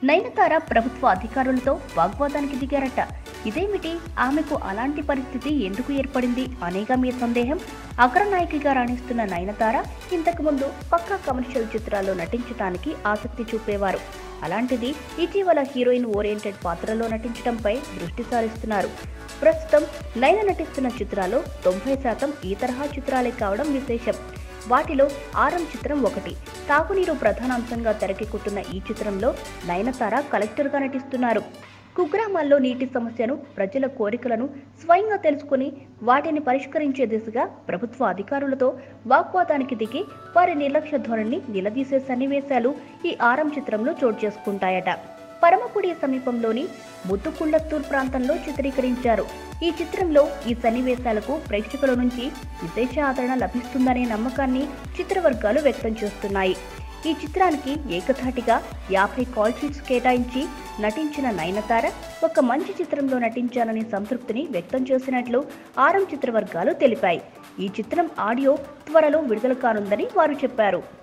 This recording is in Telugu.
నయనతార ప్రభుత్వ అధికారులతో వాగ్వాదానికి దిగారట ఇదేమిటి ఆమెకు అలాంటి పరిస్థితి ఎందుకు ఏర్పడింది అనేగా మీ సందేహం అగ్రనాయకిగా రాణిస్తున్న నయనతార ఇంతకు ముందు పక్కా కమర్షియల్ చిత్రాల్లో నటించడానికి ఆసక్తి చూపేవారు అలాంటిది ఇటీవల హీరోయిన్ ఓరియంటెడ్ పాత్రలో నటించడంపై దృష్టి సారిస్తున్నారు ప్రస్తుతం నయన నటిస్తున్న చిత్రాల్లో తొంభై శాతం ఈ తరహా చిత్రాలే కావడం విశేషం వాటిలో ఆరం చిత్రం ఒకటి తాగునీరు ప్రధానాంశంగా తెరకెక్కుతున్న ఈ చిత్రంలో నయనతార కలెక్టర్గా నటిస్తున్నారు కుగ్రామాల్లో నీటి సమస్యను ప్రజల కోరికలను స్వయంగా తెలుసుకుని వాటిని పరిష్కరించే దిశగా ప్రభుత్వ అధికారులతో వాగ్వాదానికి దిగి వారి నిర్లక్ష్య ధోరణిని నిలదీసే సన్నివేశాలు ఈ ఆరం చిత్రంలో చోటు చేసుకుంటాయట పరమకుడి సమీపంలోని ముద్దుకుళ్ళత్తూర్ ప్రాంతంలో చిత్రీకరించారు ఈ చిత్రంలో ఈ సన్నివేశాలకు ప్రేక్షకుల నుంచి విశేష ఆదరణ లభిస్తుందనే నమ్మకాన్ని చిత్రవర్గాలు వ్యక్తం చేస్తున్నాయి ఈ చిత్రానికి ఏకధాటిగా యాభై కాల్ షీట్స్ కేటాయించి నటించిన నయనతార ఒక మంచి చిత్రంలో నటించాననే సంతృప్తిని వ్యక్తం చేసినట్లు ఆరం చిత్రవర్గాలు తెలిపాయి ఈ చిత్రం ఆడియో త్వరలో విడుదల కానుందని వారు చెప్పారు